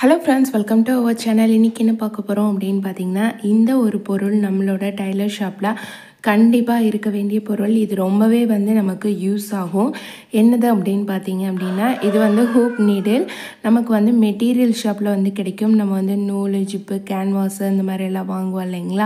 hello friends welcome to our channel இன்றைக்கி என்ன பார்க்க போகிறோம் அப்படின்னு பார்த்தீங்கன்னா இந்த ஒரு பொருள் நம்மளோட டைலர் ஷாப்பில் கண்டிப்பாக இருக்க வேண்டிய பொருள் இது ரொம்பவே வந்து நமக்கு யூஸ் ஆகும் என்னது அப்படின்னு பார்த்தீங்க அப்படின்னா இது வந்து ஹூப் நீடில் நமக்கு வந்து மெட்டீரியல் ஷாப்பில் வந்து கிடைக்கும் நம்ம வந்து நூல் ஜிப்பு கேன்வாஸு இந்த மாதிரி எல்லாம் வாங்குவோம் இல்லைங்களா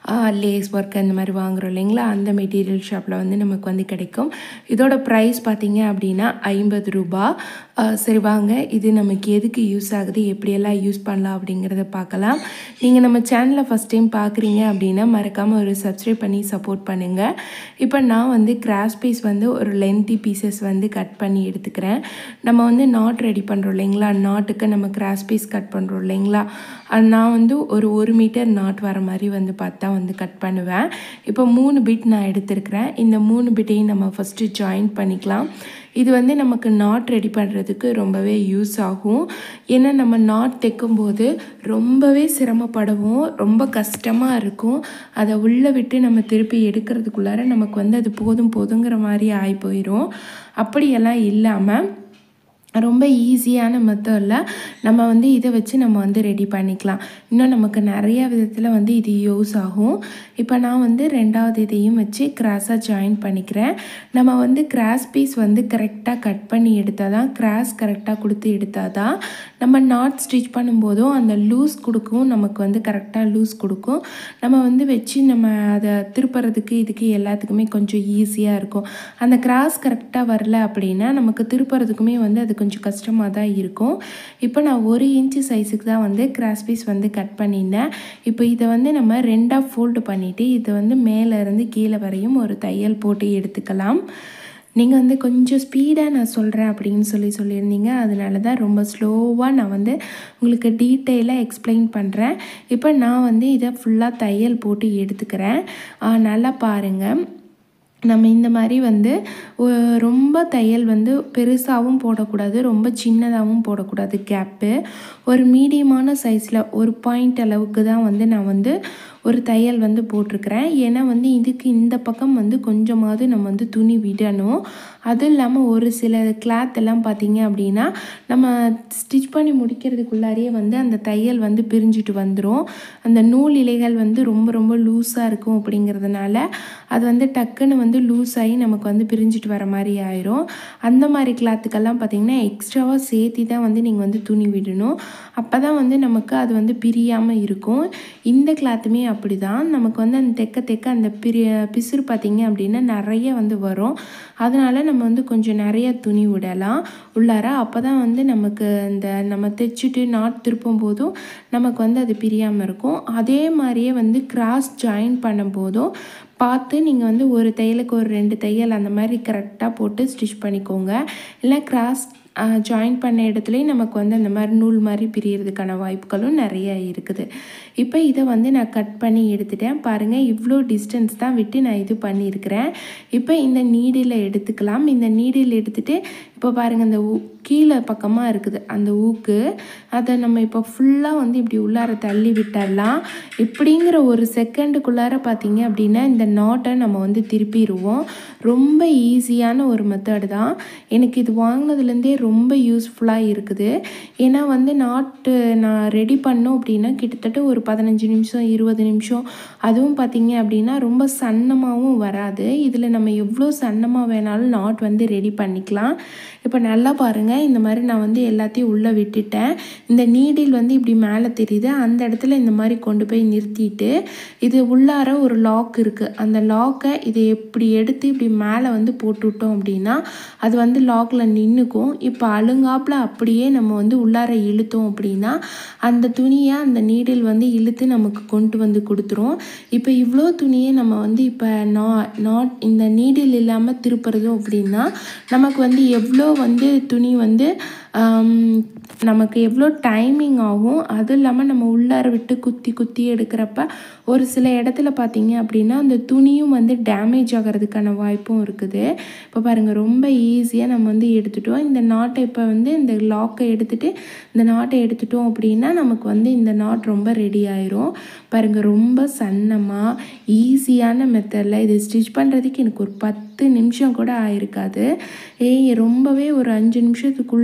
லேஸ் ஒர்க் அந்த மாதிரி வாங்குறோம் இல்லைங்களா அந்த மெட்டீரியல் ஷாப்பில் வந்து நமக்கு வந்து கிடைக்கும் இதோட ப்ரைஸ் பார்த்தீங்க அப்படின்னா ஐம்பது ரூபா ஆஹ் சரி வாங்க இது நமக்கு எதுக்கு யூஸ் ஆகுது எப்படியெல்லாம் யூஸ் பண்ணலாம் அப்படிங்கிறத பார்க்கலாம் நீங்கள் நம்ம சேனலை ஃபஸ்ட் டைம் பார்க்குறீங்க அப்படின்னா மறக்காமல் ஒரு சப்ஸ்கிரைப் பண்ணி சப்போர்ட் பண்ணுங்கள் இப்போ நான் வந்து கிராஸ் பீஸ் வந்து ஒரு லென்த்தி பீசஸ் வந்து கட் பண்ணி எடுத்துக்கிறேன் நம்ம வந்து நாட் ரெடி பண்ணுறோம் இல்லைங்களா நாட்டுக்கு நம்ம கிராஸ் பீஸ் கட் பண்ணுறோம் இல்லைங்களா அது நான் வந்து ஒரு ஒரு மீட்டர் நாட் வர மாதிரி வந்து பார்த்தா வந்து கட் பண்ணுவேன் இப்போ மூணு பிட் நான் எடுத்திருக்கிறேன் இந்த மூணு பிட்டையும் நம்ம ஃபஸ்ட்டு ஜாயின் பண்ணிக்கலாம் இது வந்து நமக்கு நாட் ரெடி பண்ணுறதுக்கு ரொம்பவே யூஸ் ஆகும் ஏன்னா நம்ம நாட் தைக்கும்போது ரொம்பவே சிரமப்படுவோம் ரொம்ப கஷ்டமாக இருக்கும் அதை உள்ளே விட்டு நம்ம திருப்பி எடுக்கிறதுக்குள்ளார நமக்கு வந்து அது போதும் போதுங்கிற மாதிரி ஆகி போயிடும் அப்படியெல்லாம் இல்லாமல் ரொம்ப ஈஸியான மெத்தடில் நம்ம வந்து இதை வச்சு நம்ம வந்து ரெடி பண்ணிக்கலாம் இன்னும் நமக்கு நிறைய விதத்தில் வந்து இது யூஸ் ஆகும் இப்போ நான் வந்து ரெண்டாவது இதையும் வச்சு கிராஸாக ஜாயின் பண்ணிக்கிறேன் நம்ம வந்து கிராஸ் பீஸ் வந்து கரெக்டாக கட் பண்ணி எடுத்தால் தான் கிராஸ் கரெக்டாக கொடுத்து எடுத்தால் தான் நம்ம நாட் ஸ்டிச் பண்ணும்போதும் அந்த லூஸ் கொடுக்கும் நமக்கு வந்து கரெக்டாக லூஸ் கொடுக்கும் நம்ம வந்து வச்சு நம்ம அதை திருப்புறதுக்கு இதுக்கு எல்லாத்துக்குமே கொஞ்சம் ஈஸியாக இருக்கும் அந்த கிராஸ் கரெக்டாக வரல அப்படின்னா நமக்கு திருப்புறதுக்குமே வந்து அது கொஞ்சம் கஷ்டமாக தான் இருக்கும் இப்போ நான் ஒரு இன்ச்சு சைஸுக்கு தான் வந்து கிராஸ் பீஸ் வந்து கட் பண்ணியிருந்தேன் இப்போ இதை வந்து நம்ம ரெண்டாக ஃபோல்டு பண்ணிவிட்டு இதை வந்து மேலே இருந்து கீழே வரையும் ஒரு தையல் போட்டு எடுத்துக்கலாம் நீங்கள் வந்து கொஞ்சம் ஸ்பீடாக நான் சொல்கிறேன் அப்படின்னு சொல்லி சொல்லியிருந்தீங்க அதனால தான் ரொம்ப ஸ்லோவாக நான் வந்து உங்களுக்கு டீட்டெயிலாக எக்ஸ்பிளைன் பண்ணுறேன் இப்போ நான் வந்து இதை ஃபுல்லாக தையல் போட்டு எடுத்துக்கிறேன் ஆ, நல்லா பாருங்கள் நம்ம இந்த மாதிரி வந்து ஒ- ரொம்ப தையல் வந்து பெருசாகவும் போடக்கூடாது ரொம்ப சின்னதாகவும் போடக்கூடாது கேப்பு ஒரு மீடியமான சைஸில் ஒரு பாயிண்ட் அளவுக்கு தான் வந்து நான் வந்து ஒரு தையல் வந்து போட்டிருக்கிறேன் ஏன்னா வந்து இதுக்கு இந்த பக்கம் வந்து கொஞ்சமாவது நம்ம வந்து துணி விடணும் அதுவும் இல்லாமல் ஒரு சில கிளாத் எல்லாம் பார்த்தீங்க அப்படின்னா நம்ம ஸ்டிச் பண்ணி முடிக்கிறதுக்குள்ளாரியே வந்து அந்த தையல் வந்து பிரிஞ்சுட்டு வந்துடும் அந்த நூல் இலைகள் வந்து ரொம்ப ரொம்ப லூஸாக இருக்கும் அப்படிங்கிறதுனால அது வந்து டக்குன்னு வந்து லூஸ் ஆகி நமக்கு வந்து பிரிஞ்சுட்டு வர மாதிரி ஆயிரும் அந்த மாதிரி கிளாத்துக்கெல்லாம் பார்த்தீங்கன்னா எக்ஸ்ட்ராவாக சேர்த்தி தான் வந்து நீங்கள் வந்து துணி விடணும் அப்போ தான் வந்து நமக்கு அது வந்து பிரியாமல் இருக்கும் இந்த கிளாத்துமே அப்படி தான் நமக்கு வந்து அந்த தெக்க தெக்க அந்த பிரி பிசுறு பார்த்தீங்க அப்படின்னா நிறைய வந்து வரும் அதனால நம்ம வந்து கொஞ்சம் நிறைய துணி விடலாம் உள்ளார அப்போ தான் வந்து நமக்கு இந்த நம்ம தைச்சிட்டு நாட் திருப்பும் போதும் நமக்கு வந்து அது பிரியாமல் இருக்கும் அதே மாதிரியே வந்து கிராஸ் ஜாயின் பண்ணும்போதும் பார்த்து நீங்கள் வந்து ஒரு தையலுக்கு ஒரு ரெண்டு தையல் அந்த மாதிரி கரெக்டாக போட்டு ஸ்டிச் பண்ணிக்கோங்க இல்லை கிராஸ் ஜாயின் பண்ண இடத்துலையும் நமக்கு வந்து அந்த மாதிரி நூல் மாதிரி பிரியறதுக்கான வாய்ப்புகளும் நிறைய இருக்குது இப்போ இதை வந்து நான் கட் பண்ணி எடுத்துட்டேன் பாருங்கள் இவ்வளோ டிஸ்டன்ஸ் தான் விட்டு நான் இது பண்ணியிருக்கிறேன் இப்போ இந்த நீடில் எடுத்துக்கலாம் இந்த நீடில் எடுத்துகிட்டு இப்போ பாருங்கள் இந்த ஊ- கீழே பக்கமாக இருக்குது அந்த ஊக்கு அதை நம்ம இப்போ ஃபுல்லாக வந்து இப்படி உள்ளார தள்ளி விட்டுடலாம் இப்படிங்கிற ஒரு செகண்டுக்குள்ளார பார்த்தீங்க அப்படின்னா இந்த நாட்டை நம்ம வந்து திருப்பிடுவோம் ரொம்ப ஈஸியான ஒரு மெத்தட் தான் எனக்கு இது வாங்கினதுலேருந்தே ரொம்ப யூஸ்ஃபுல்லாக இருக்குது ஏன்னா வந்து நாட்டு நான் ரெடி பண்ணோம் அப்படின்னா கிட்டத்தட்ட ஒரு பதினஞ்சு நிமிஷம் இருபது நிமிஷம் அதுவும் பார்த்தீங்க அப்படின்னா ரொம்ப சன்னமாகவும் வராது இதில் நம்ம எவ்வளோ சன்னமாக வேணாலும் நாட் வந்து ரெடி பண்ணிக்கலாம் இப்போ நல்லா பாருங்கள் இந்த மாதிரி நான் வந்து எல்லாத்தையும் உள்ளே விட்டுட்டேன் இந்த நீடில் வந்து இப்படி மேலே தெரியுது அந்த இடத்துல இந்த மாதிரி கொண்டு போய் நிறுத்திட்டு இது உள்ளார ஒரு லாக் இருக்குது அந்த லாக்கை இதை இப்படி எடுத்து இப்படி மேலே வந்து போட்டு விட்டோம் அப்படின்னா அது வந்து லாக்கில் நின்றுக்கும் இப்போ அழுங்காப்பில் அப்படியே நம்ம வந்து உள்ளார இழுத்தோம் அப்படின்னா அந்த துணியை அந்த நீடில் வந்து இழுத்து நமக்கு கொண்டு வந்து கொடுத்துரும் இப்போ இவ்வளோ துணியை நம்ம வந்து இப்போ நா நாட் இந்த நீடில் இல்லாமல் திருப்புறதும் அப்படின்னா நமக்கு வந்து எவ்வளோ வந்து துணி வந்து ஆம், நமக்கு எவ்வளோ டைமிங் ஆகும் அதுவும் இல்லாமல் நம்ம உள்ளார விட்டு குத்தி குத்தி எடுக்கிறப்ப ஒரு சில இடத்துல பார்த்தீங்க அப்படின்னா அந்த துணியும் வந்து டேமேஜ் ஆகிறதுக்கான வாய்ப்பும் இருக்குது இப்போ பாருங்கள் ரொம்ப ஈஸியாக நம்ம வந்து எடுத்துட்டோம் இந்த நாட்டை இப்போ வந்து இந்த லாக்கை எடுத்துட்டு இந்த நாட்டை எடுத்துட்டோம் அப்படின்னா நமக்கு வந்து இந்த நாட் ரொம்ப ரெடி ஆயிரும் பாருங்கள் ரொம்ப சன்னமாக ஈஸியான மெத்தடில் இது ஸ்டிச் பண்ணுறதுக்கு எனக்கு ஒரு பத்து நிமிஷம் கூட ஆயிருக்காது ஏய் ரொம்பவே ஒரு அஞ்சு நிமிஷத்துக்குள்ளாரியே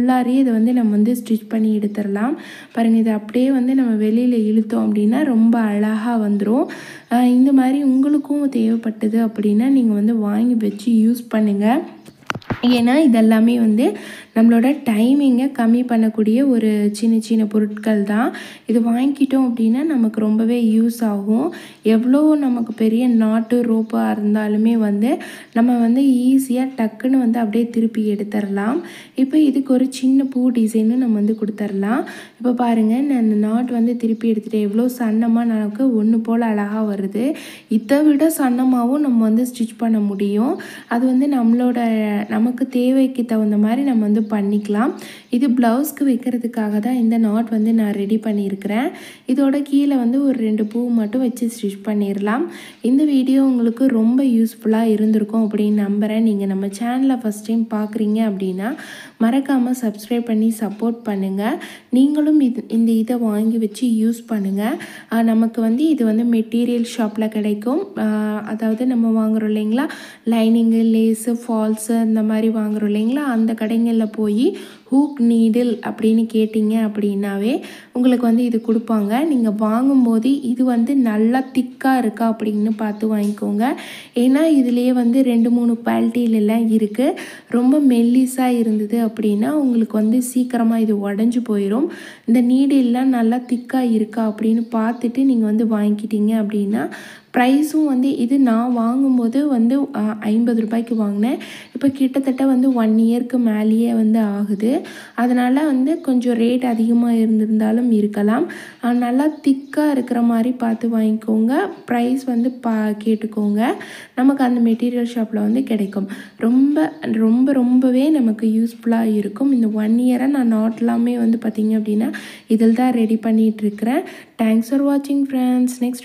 இதை வந்து நம்ம வந்து ஸ்டிச் பண்ணி எடுத்துடலாம் பாருங்கள் இதை அப்படியே வந்து நம்ம வெளியில் இழுத்தோம் அப்படின்னா ரொம்ப அழகாக வந்துடும் இந்த மாதிரி உங்களுக்கும் தேவைப்பட்டது அப்படின்னா நீங்கள் வந்து வாங்கி வச்சு யூஸ் பண்ணுங்கள் ஏன்னா இதெல்லாமே வந்து நம்மளோட டைமிங்கை கம்மி பண்ணக்கூடிய ஒரு சின்ன சின்ன பொருட்கள் தான் இது வாங்கிக்கிட்டோம் அப்படின்னா நமக்கு ரொம்பவே யூஸ் ஆகும் எவ்வளோ நமக்கு பெரிய நாட்டு ரோப்பாக இருந்தாலுமே வந்து நம்ம வந்து ஈஸியாக டக்குன்னு வந்து அப்படியே திருப்பி எடுத்துடலாம் இப்போ இதுக்கு ஒரு சின்ன பூ டிசைனும் நம்ம வந்து கொடுத்துர்லாம் இப்போ பாருங்கள் நான் இந்த நாட் வந்து திருப்பி எடுத்துகிட்டு எவ்வளோ சன்னமாக நமக்கு ஒன்று போல் அழகாக வருது இதை விட சன்னமாகவும் நம்ம வந்து ஸ்டிச் பண்ண முடியும் அது வந்து நம்மளோட நமக்கு தேவைக்கு தகுந்த மாதிரி நம்ம வந்து பண்ணிக்கலாம் இது ப்ளவுஸ்க்கு வைக்கிறதுக்காக தான் இந்த நாட் வந்து நான் ரெடி பண்ணியிருக்கிறேன் இதோட கீழே வந்து ஒரு ரெண்டு பூ மட்டும் வச்சு ஸ்டிச் பண்ணிடலாம் இந்த வீடியோ உங்களுக்கு ரொம்ப யூஸ்ஃபுல்லாக இருந்திருக்கும் அப்படின்னு நம்புகிறேன் நீங்கள் நம்ம சேனலை ஃபஸ்ட் டைம் பார்க்குறீங்க அப்படின்னா மறக்காமல் சப்ஸ்கிரைப் பண்ணி சப்போர்ட் பண்ணுங்கள் நீங்களும் இது இந்த இதை வாங்கி வச்சு யூஸ் பண்ணுங்கள் நமக்கு வந்து இது வந்து மெட்டீரியல் ஷாப்பில் கிடைக்கும் அதாவது நம்ம வாங்குகிறோம் இல்லைங்களா லைனிங்கு லேஸு ஃபால்ஸு இந்த மாதிரி வாங்குகிறோம் இல்லைங்களா அந்த கடைகளில் போய் ஹூக் நீடில் அப்படின்னு கேட்டிங்க அப்படின்னாவே உங்களுக்கு வந்து இது கொடுப்பாங்க நீங்கள் வாங்கும்போது இது வந்து நல்லா திக்காக இருக்கா அப்படின்னு பார்த்து வாங்கிக்கோங்க ஏன்னா இதுலேயே வந்து ரெண்டு மூணு குவாலிட்டியிலலாம் இருக்குது ரொம்ப மெல்லிஸாக இருந்தது அப்படின்னா உங்களுக்கு வந்து சீக்கிரமாக இது உடஞ்சி போயிடும் இந்த நீடில்லாம் நல்லா திக்காக இருக்கா அப்படின்னு பார்த்துட்டு நீங்கள் வந்து வாங்கிக்கிட்டீங்க அப்படின்னா ப்ரைஸும் வந்து இது நான் வாங்கும்போது வந்து ஐம்பது ரூபாய்க்கு வாங்கினேன் இப்போ கிட்டத்தட்ட வந்து ஒன் இயர்க்கு மேலேயே வந்து ஆகுது அதனால் வந்து கொஞ்சம் ரேட் அதிகமாக இருந்திருந்தாலும் இருக்கலாம் நல்லா திக்காக இருக்கிற மாதிரி பார்த்து வாங்கிக்கோங்க ப்ரைஸ் வந்து பா கேட்டுக்கோங்க நமக்கு அந்த மெட்டீரியல் ஷாப்பில் வந்து கிடைக்கும் ரொம்ப ரொம்ப ரொம்பவே நமக்கு யூஸ்ஃபுல்லாக இருக்கும் இந்த ஒன் இயராக நான் நாட் எல்லாமே வந்து பார்த்திங்க அப்படின்னா இதில் தான் ரெடி பண்ணிகிட்ருக்கிறேன் தேங்க்ஸ் ஃபார் வாட்சிங் ஃப்ரெண்ட்ஸ் நெக்ஸ்ட்